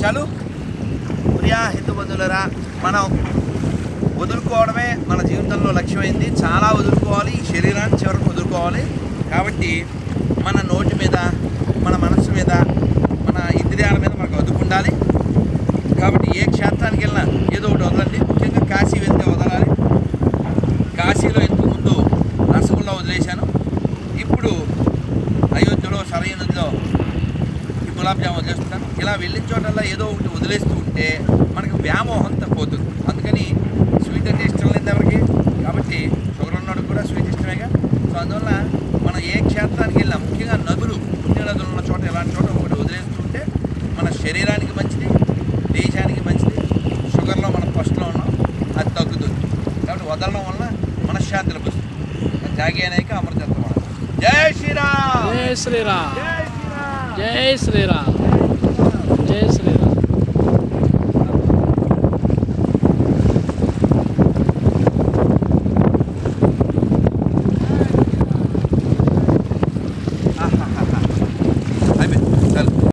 చాలు ప్రియా హిందూ బంధువులరా మనం వదులుకోవడమే మన జీవితంలో లక్ష్యమైంది చాలా వదులుకోవాలి ఈ శరీరాన్ని చివరికి వదులుకోవాలి కాబట్టి మన నోటి మీద మన మనసు మీద మన ఇంద్రియాల మీద మనకు అదుపు ఉండాలి కాబట్టి ఏ క్షేత్రానికి వెళ్ళినా ఏదో ఒకటి వదలండి ముఖ్యంగా కాశీ వెళ్తే వదలాలి కాశీలో ఇంతకుముందు రసగుల్లా వదిలేశాను ఇప్పుడు అయోధ్యలో సరైన నదిలో ఈ గులాబ్ జామ్ వదిలేస్తున్నాను ఇలా వెళ్ళిన చోటల్లా ఏదో ఒకటి వదిలేస్తూ ఉంటే మనకి వ్యామోహం తగ్గిపోతుంది అందుకని స్వీట్ అంటే ఇష్టం లేదు ఎవరికి కాబట్టి షుగర్ ఉన్నోడికి కూడా స్వీట్ ఇష్టమేగా సో అందువల్ల మనం ఏ క్షేత్రానికి వెళ్ళినా ముఖ్యంగా నదులు పుణ్య నదులు ఉన్న చోట ఇలాంటి చోట ఒకటి వదిలేస్తూ ఉంటే మన శరీరానికి మంచిది దేశానికి మంచిది షుగర్లో మనం ఫస్ట్లో ఉన్నాం అది తగ్గుతుంది కాబట్టి వదలడం వల్ల మనశ్శాంతి లభిస్తుంది జాగి అనేక అమృతత్వం జై శ్రీరామ్ జై శ్రీరామ్ జై శ్రీరామ్ జై శ్రీరామ్